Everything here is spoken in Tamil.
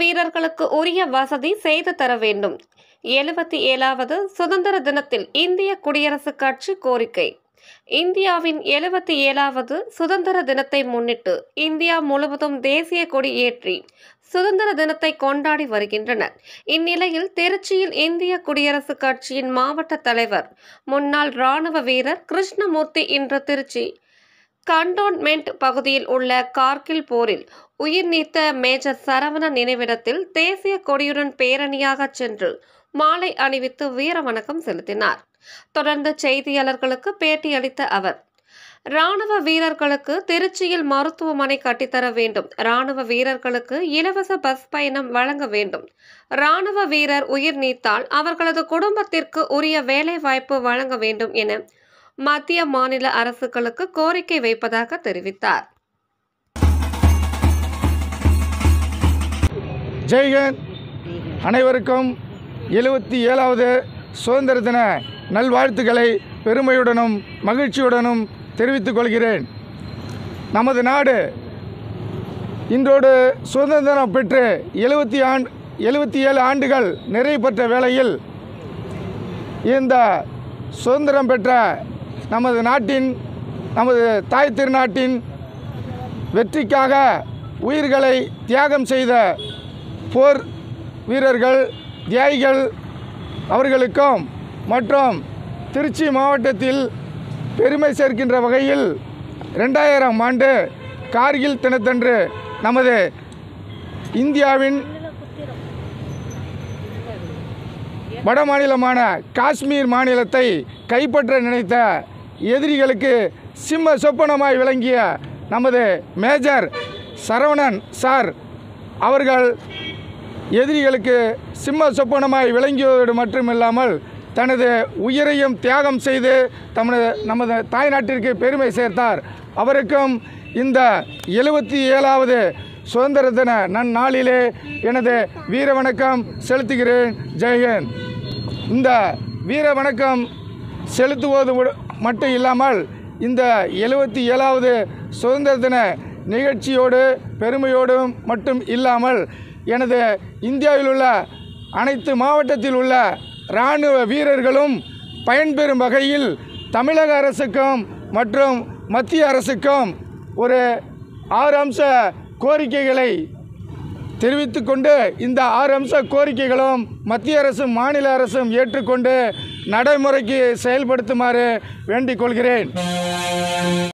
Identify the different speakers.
Speaker 1: வீரர்களுக்கு உரிய வசதி செய்து தர வேண்டும் எழுபத்தி ஏழாவது சுதந்திர தினத்தில் இந்திய குடியரசுக் கட்சி கோரிக்கை இந்தியாவின் எழுபத்தி ஏழாவது சுதந்திர தினத்தை முன்னிட்டு இந்தியா முழுவதும் தேசிய கொடி ஏற்றி சுதந்திர தினத்தை கொண்டாடி வருகின்றனர் இந்நிலையில் திருச்சியில் இந்திய குடியரசுக் கட்சியின் மாவட்ட தலைவர் முன்னாள் ராணுவ வீரர் கிருஷ்ணமூர்த்தி இன்று திருச்சி கண்டோன்மெண்ட் பகுதியில் உள்ள கார்கில் போரில் உயிர் நீத்த மேஜர் சரவண நினைவிடத்தில் தேசிய கொடியுடன் பேரணியாக சென்று மாலை அணிவித்து வீர வணக்கம் செலுத்தினார் தொடர்ந்து செய்தியாளர்களுக்கு பேட்டியளித்த அவர் ராணுவ வீரர்களுக்கு திருச்சியில் மருத்துவமனை கட்டித்தர வேண்டும் ராணுவ வீரர்களுக்கு இலவச பஸ் பயணம் வழங்க வேண்டும் ராணுவ வீரர் உயிர் நீத்தால் அவர்களது குடும்பத்திற்கு உரிய வேலை வாய்ப்பு வழங்க வேண்டும் என மத்திய மாநில அரசுகளுக்கு கோரிக்கை வைப்பதாக தெரிவித்தார்
Speaker 2: ஜெய்ஹிந்த் அனைவருக்கும் எழுபத்தி ஏழாவது சுதந்திர தின நல்வாழ்த்துக்களை பெருமையுடனும் மகிழ்ச்சியுடனும் தெரிவித்துக் கொள்கிறேன் நமது நாடு இன்றோடு சுதந்திரம் பெற்று எழுபத்தி ஆண்டு எழுபத்தி ஏழு ஆண்டுகள் நிறைவு பெற்ற வேளையில் இந்த சுதந்திரம் பெற்ற நமது நாட்டின் நமது தாய் திருநாட்டின் வெற்றிக்காக உயிர்களை தியாகம் செய்த போர் வீரர்கள் தியாகிகள் அவர்களுக்கும் மற்றும் திருச்சி மாவட்டத்தில் பெருமை சேர்க்கின்ற வகையில் ரெண்டாயிரம் ஆண்டு கார்கில் தினத்தன்று நமது இந்தியாவின் வட மாநிலமான காஷ்மீர் மாநிலத்தை கைப்பற்ற நினைத்த எதிரிகளுக்கு சிம்ம சொப்பனமாய் விளங்கிய நமது மேஜர் சரவணன் சார் அவர்கள் எதிரிகளுக்கு சிம்ம சொப்பனமாய் விளங்கியதோடு மட்டுமில்லாமல் தனது உயிரையும் தியாகம் செய்து தமது நமது தாய்நாட்டிற்கு பெருமை சேர்த்தார் அவருக்கும் இந்த எழுபத்தி ஏழாவது சுதந்திர தின நன்னாளிலே எனது வீர வணக்கம் செலுத்துகிறேன் ஜெயஹிந்த் இந்த வீர வணக்கம் செலுத்துவது உட- மட்டும் இல்லாமல் இந்த எழுபத்தி ஏழாவது சுதந்திர தின நிகழ்ச்சியோடு பெருமையோடும் மட்டும் இல்லாமல் எனது இந்தியாவில் உள்ள அனைத்து மாவட்டத்தில் உள்ள இராணுவ வீரர்களும் பயன்பெறும் வகையில் தமிழக அரசுக்கும் மற்றும் மத்திய அரசுக்கும் ஒரு ஆறு அம்ச கோரிக்கைகளை தெரிவித்துக்கொண்டு இந்த ஆறு அம்ச கோரிக்கைகளும் மத்திய அரசும் மாநில அரசும் ஏற்றுக்கொண்டு நடைமுறைக்கு செயல்படுத்துமாறு வேண்டிக் கொள்கிறேன்